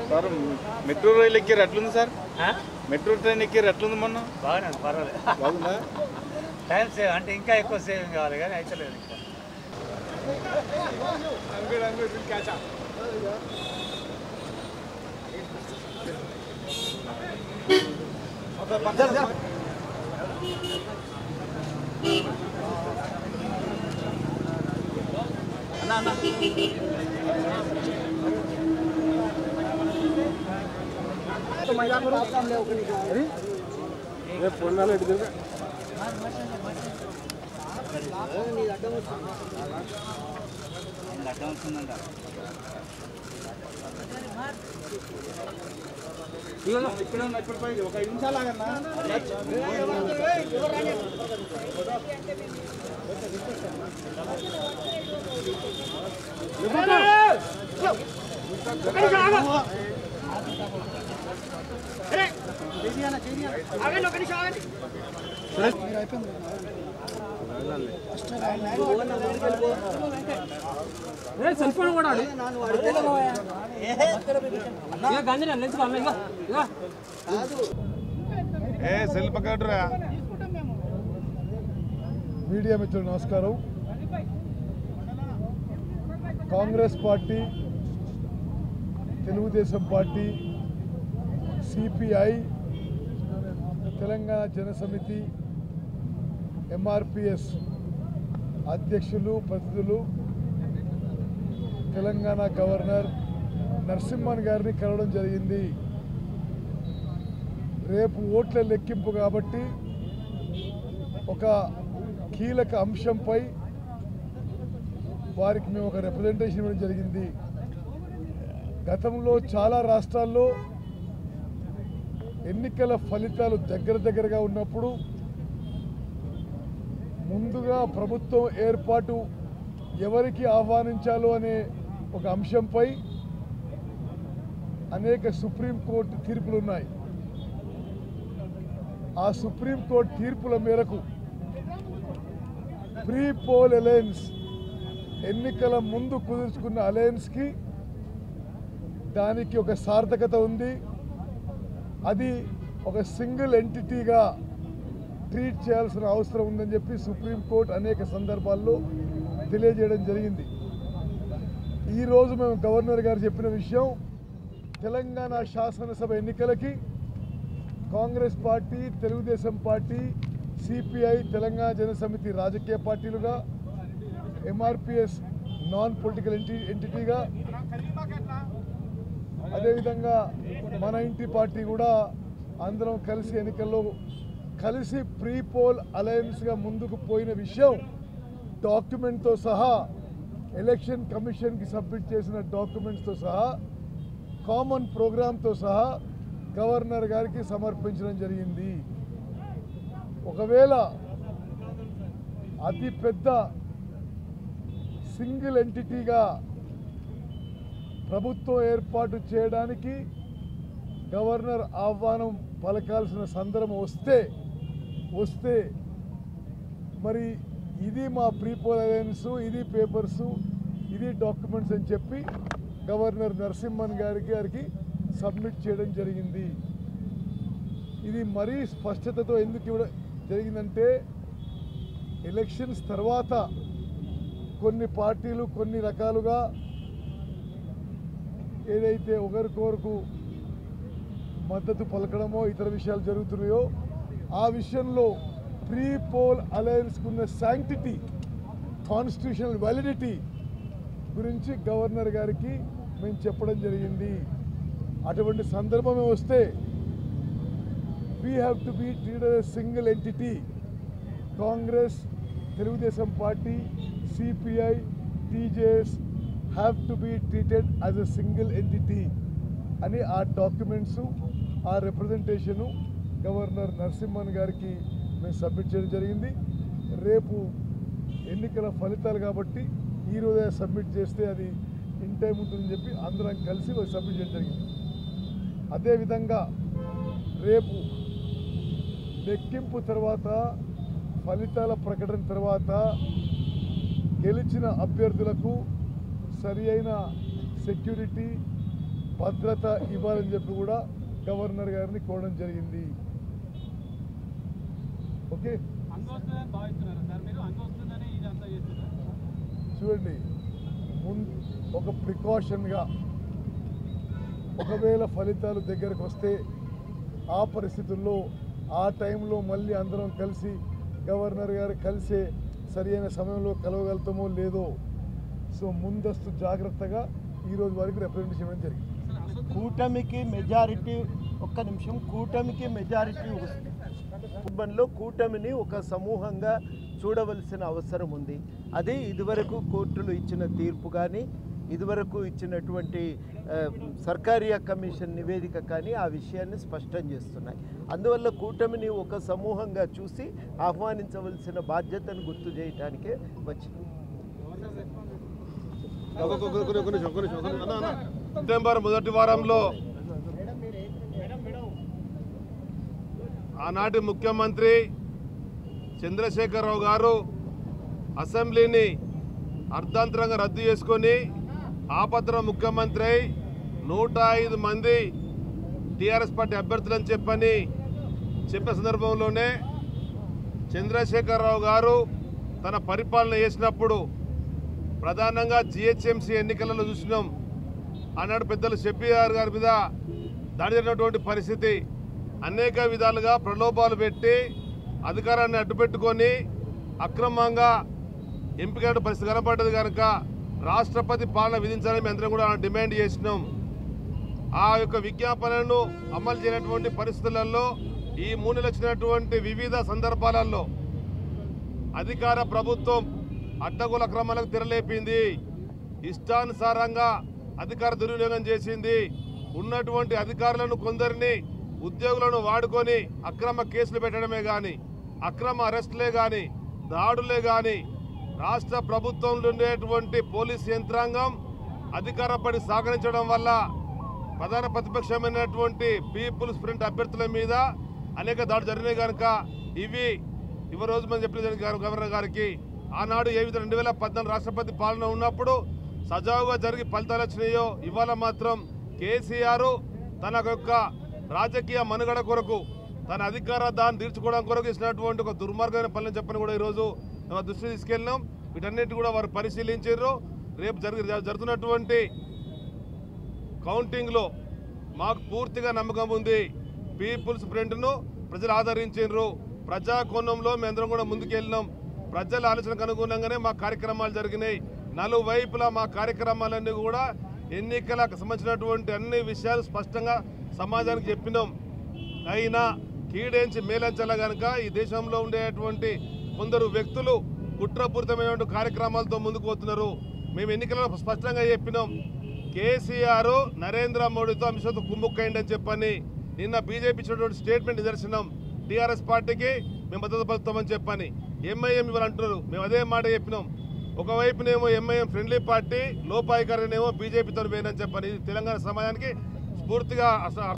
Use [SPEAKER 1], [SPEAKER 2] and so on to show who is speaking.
[SPEAKER 1] Sir metro రైలు ఎక్కారు ఎట్లుంది sir
[SPEAKER 2] ఆ?
[SPEAKER 1] మెట్రో ట్రైన్ ఎక్కారు ఎట్లుంది మొన్న
[SPEAKER 2] బాగానే ఉంది, పర్వాలేదు
[SPEAKER 1] బాగుందా
[SPEAKER 2] టైం సేవ్ అంటే ఇంకా ఎక్కువ సేవింగ్ కావాలి కానీ అయితే లేదు ఇంకా
[SPEAKER 1] ఒక ఐదు నిమిషాలు ఆగన్నా
[SPEAKER 3] సెల్ ఫోన్ కూడా ఆడు. ఇక గంజి నేను నిలుచుకో అమ్మ, ఇగో, ఇగో.
[SPEAKER 1] ఏ సెల్ పక్కడురా
[SPEAKER 4] మీడియా మిత్రులు నమస్కారం Congress party Telugu Desam party CPI Telangana Jana Samithi MRPS అధ్యక్షులు ప్రతినిధులు తెలంగాణ గవర్నర్ నరసింహన్ గారిని కలవడం జరిగింది రేపు ఓట్ల లెక్కింపు కాబట్టి ఒక కీలక అంశంపై వారికి మేము ఒక రిప్రజెంటేషన్ ఇవ్వడం జరిగింది గతంలో చాలా రాష్ట్రాల్లో ఎన్నికల ఫలితాలు దగ్గర దగ్గరగా ఉన్నప్పుడు ముందుగా ప్రభుత్వం ఏర్పాటు ఎవరికి ఆహ్వానించాలో అనే ఒక అంశంపై అనేక సుప్రీంకోర్టు తీర్పులు ఉన్నాయి ఆ సుప్రీంకోర్టు తీర్పుల మేరకు ప్రీ పోల్ అలయన్స్ ఎన్నికల ముందు కుదుర్చుకున్న అలయన్స్కి దానికి ఒక సార్థకత ఉంది అది ఒక సింగిల్ ఎంటిటీగా ట్రీట్ చేయాల్సిన అవసరం ఉందని చెప్పి సుప్రీంకోర్టు అనేక సందర్భాల్లో తెలియజేయడం జరిగింది ఈరోజు మేము గవర్నర్ గారు చెప్పిన విషయం తెలంగాణ శాసనసభ ఎన్నికలకి Congress party Telugu Desam party CPI Telangana Jana Samithi రాజకీయ పార్టీలుగా ఎంఆర్పిఎస్ నాన్ పొలిటికల్ ఎంటి ఎంటిటీగా అదేవిధంగా మన ఇంటి పార్టీ కూడా అందరం కలిసి ఎన్నికల్లో కలిసి ప్రీ పోల్ అలయన్స్గా ముందుకు పోయిన విషయం డాక్యుమెంట్తో సహా ఎలక్షన్ కమిషన్కి సబ్మిట్ చేసిన డాక్యుమెంట్స్తో సహా కామన్ ప్రోగ్రామ్తో సహా గవర్నర్ గారికి సమర్పించడం జరిగింది ఒకవేళ అతి పెద్ద సింగిల్ ఎంటిటీగా ప్రభుత్వం ఏర్పాటు చేయడానికి గవర్నర్ ఆహ్వానం పలకాల్సిన సందర్భం వస్తే వస్తే మరి ఇది మా ప్రీపోల్ అలయన్స్ ఇది పేపర్స్ ఇది డాక్యుమెంట్స్ అని చెప్పి గవర్నర్ నరసింహన్ గారికి గారికి సబ్మిట్ చేయడం జరిగింది ఇది మరీ స్పష్టతతో ఎందుకు ఇవ్వడం జరిగిందంటే ఎలక్షన్స్ తర్వాత కొన్ని పార్టీలు కొన్ని రకాలుగా ఏదైతే ఒకరికొరకు మద్దతు పలకడమో ఇతర విషయాలు జరుగుతున్నాయో ఆ విషయంలో ప్రీ పోల్ అలయన్స్కున్న శాంక్టిటీ కాన్స్టిట్యూషనల్ వ్యాలిడిటీ గురించి గవర్నర్ గారికి మేము చెప్పడం జరిగింది అటువంటి సందర్భమే వస్తే we have to be treated a single entity Congress Telugu Desam party CPI TJS have to be treated as a single entity అని ఆ డాక్యుమెంట్స్ ఆ రిప్రజెంటేషను గవర్నర్ నరసింహన్ గారికి మేము సబ్మిట్ చేయడం జరిగింది రేపు ఎన్నికల ఫలితాలు కాబట్టి ఈరోజే సబ్మిట్ చేస్తే అది ఇన్ టైం ఉంటుందని చెప్పి అందరం కలిసి సబ్మిట్ చేయడం జరిగింది అదేవిధంగా రేపు లెక్కింపు తర్వాత ఫలితాల ప్రకటన తర్వాత గెలిచిన అభ్యర్థులకు సరి అయిన సెక్యూరిటీ భద్రత ఇవ్వాలని చెప్పి కూడా గవర్నర్ గారిని కోరడం జరిగింది ఓకే
[SPEAKER 3] అంగొస్తుందని భావిస్తున్నారా సార్ మీరు అంగొస్తుందని ఇదంతా చేస్తున్నారు
[SPEAKER 4] చూడండి మున్ ఒక ప్రికాషన్గా ఒకవేళ ఫలితాలు దగ్గరకు వస్తే ఆ పరిస్థితుల్లో ఆ టైంలో మళ్ళీ అందరం కలిసి గవర్నర్ గారు కలిసే సరైన సమయంలో కలవగలుగుతామో లేదో సో ముందస్తు జాగ్రత్తగా ఈ రోజు వరకు రిప్రజెంటేషన్ ఇవ్వడం జరిగింది
[SPEAKER 5] కూటమికి మెజారిటీ ఒక్క నిమిషం కూటమికి మెజారిటీ వస్తుంది కుటుంబంలో కూటమిని ఒక సమూహంగా చూడవలసిన అవసరం ఉంది అది ఇదివరకు కోర్టులు ఇచ్చిన తీర్పు కానీ ఇదివరకు ఇచ్చినటువంటి ఆ, సర్కారియా కమిషన్ నివేదిక కానీ ఆ విషయాన్ని స్పష్టం చేస్తున్నాయి అందువల్ల కూటమిని ఒక సమూహంగా చూసి ఆహ్వానించవలసిన బాధ్యతను గుర్తు చేయడానికే వచ్చింది
[SPEAKER 6] సెప్టెంబర్ మొదటి వారంలో ఆనాటి ముఖ్యమంత్రి చంద్రశేఖరరావు గారు అసెంబ్లీని అర్ధాంతరంగా రద్దు చేసుకొని ఆపత్ర ముఖ్యమంత్రి అయి నూట ఐదు మంది టీఆర్ఎస్ పార్టీ అభ్యర్థులని చెప్పని చెప్పిన సందర్భంలోనే చంద్రశేఖరరావు గారు తన పరిపాలన చేసినప్పుడు ప్రధానంగా జిహెచ్ఎంసీ ఎన్నికలలో చూసినాం ఆనాడు పెద్దలు షబ్బీఆర్ గారి మీద దాడి జరిగినటువంటి పరిస్థితి అనేక విధాలుగా ప్రలోభాలు పెట్టి అధికారాన్ని అడ్డుపెట్టుకొని అక్రమంగా ఎంపికైన పరిస్థితి కనపడ్డది కనుక రాష్ట్రపతి పాలన విధించాలని మేము అందరం కూడా డిమాండ్ చేసినాం ఆ యొక్క విజ్ఞాపనను అమలు చేయనటువంటి పరిస్థితులలో ఈ మూడు నెలలు వచ్చినటువంటి వివిధ సందర్భాలలో అధికార ప్రభుత్వం అడ్డగోల క్రమాలకు తెరలేపింది ఇష్టానుసారంగా అధికార దుర్వినియోగం చేసింది ఉన్నటువంటి అధికారులను కొందరిని ఉద్యోగులను వాడుకొని అక్రమ కేసులు పెట్టడమే కానీ అక్రమ అరెస్టులే కానీ దాడులే కానీ రాష్ట్ర ప్రభుత్వంలో ఉండేటువంటి పోలీస్ యంత్రాంగం అధికార పడి సాగరించడం వల్ల ప్రధాన ప్రతిపక్షమైనటువంటి పీపుల్స్ ఫ్రంట్ అభ్యర్థుల మీద అనేక దాడులు జరిగినాయి కనుక ఇవి ఇవ రోజు మనం చెప్పిన గవర్నర్ గారికి ఆనాడు ఏ విధంగా రెండు వేల పద్నాలుగు రాష్ట్రపతి పాలన ఉన్నప్పుడు సజావుగా జరిగి ఫలితాలు వచ్చినాయో ఇవాళ మాత్రం కేసీఆర్ తన యొక్క రాజకీయ మనుగడ కొరకు తన అధికార దాన్ని తీర్చుకోవడం కొరకు ఇచ్చినటువంటి ఒక దుర్మార్గమైన పనులు చెప్పని కూడా ఈరోజు మేము దృష్టి తీసుకెళ్ళినాం వీటన్నిటి కూడా వారు పరిశీలించారు రేపు జరిగి జరుగుతున్నటువంటి కౌంటింగ్లో మాకు పూర్తిగా నమ్మకం ఉంది పీపుల్స్ ఫ్రంట్ను ప్రజలు ఆదరించారు ప్రజా కోణంలో మేమందరం కూడా ముందుకెళ్ళినాం ప్రజల ఆలోచనకు అనుగుణంగానే మా కార్యక్రమాలు జరిగినాయి నలువైపులా మా కార్యక్రమాలన్నీ కూడా ఎన్నికలకు సంబంధించినటువంటి అన్ని విషయాలు స్పష్టంగా సమాజానికి చెప్పినాం అయినా కీడేంచి మేలంచల గనక ఈ దేశంలో ఉండేటువంటి కొందరు వ్యక్తులు కుట్రపూరితమైనటువంటి కార్యక్రమాలతో ముందుకు పోతున్నారు మేము ఎన్నికలలో స్పష్టంగా చెప్పినాం కేసీఆర్ నరేంద్ర మోడీతో అమిత్ షాతో కుమ్ముక్కైండి అని చెప్పని నిన్న బీజేపీ ఇచ్చినటువంటి స్టేట్మెంట్ నిదర్శనం టీఆర్ఎస్ పార్టీకి మేము మద్దతు పలుకుతామని చెప్పని ఎంఐఎం ఇవాళ అంటున్నారు మేము అదే మాట చెప్పినాం ఒకవైపునేమో ఎంఐఎం ఫ్రెండ్లీ పార్టీ లోపాయికారినేమో బీజేపీతో పోయిందని చెప్పని ఇది తెలంగాణ సమాజానికి స్ఫూర్తిగా అస-